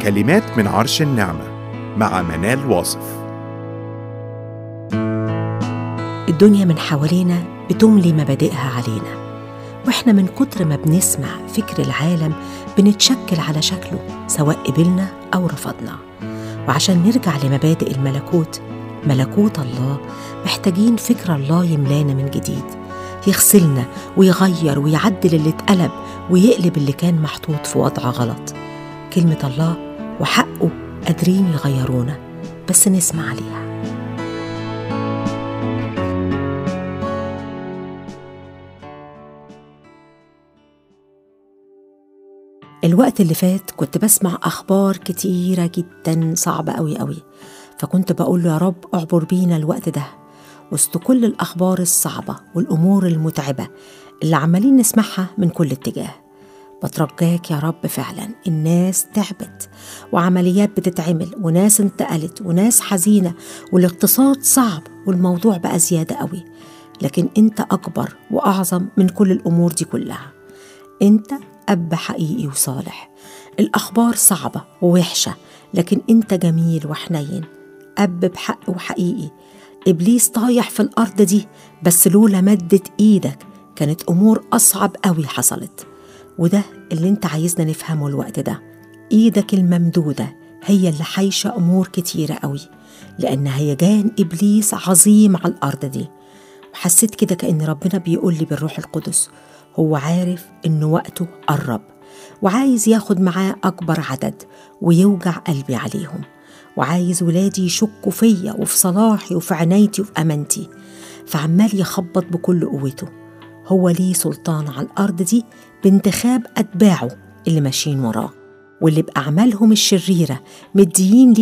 كلمات من عرش النعمة مع منال واصف الدنيا من حوالينا بتملي مبادئها علينا واحنا من كتر ما بنسمع فكر العالم بنتشكل على شكله سواء قبلنا او رفضنا وعشان نرجع لمبادئ الملكوت ملكوت الله محتاجين فكر الله يملانا من جديد يغسلنا ويغير ويعدل اللي اتقلب ويقلب اللي كان محطوط في وضع غلط كلمة الله وحقه قادرين يغيرونا بس نسمع عليها الوقت اللي فات كنت بسمع أخبار كتيرة جدا صعبة أوي أوي فكنت بقول له يا رب اعبر بينا الوقت ده وسط كل الأخبار الصعبة والأمور المتعبة اللي عمالين نسمعها من كل اتجاه بترجاك يا رب فعلا الناس تعبت وعمليات بتتعمل وناس انتقلت وناس حزينة والاقتصاد صعب والموضوع بقى زيادة قوي لكن انت أكبر وأعظم من كل الأمور دي كلها انت أب حقيقي وصالح الأخبار صعبة ووحشة لكن انت جميل وحنين أب بحق وحقيقي إبليس طايح في الأرض دي بس لولا مدة إيدك كانت أمور أصعب قوي حصلت وده اللي انت عايزنا نفهمه الوقت ده إيدك الممدودة هي اللي حايشة أمور كتيرة قوي لأن هيجان إبليس عظيم على الأرض دي وحسيت كده كأن ربنا بيقول لي بالروح القدس هو عارف إن وقته قرب وعايز ياخد معاه أكبر عدد ويوجع قلبي عليهم وعايز ولادي يشكوا فيا وفي صلاحي وفي عنايتي وفي أمانتي فعمال يخبط بكل قوته هو ليه سلطان على الأرض دي بانتخاب أتباعه اللي ماشيين وراه واللي بأعمالهم الشريرة مديين ليه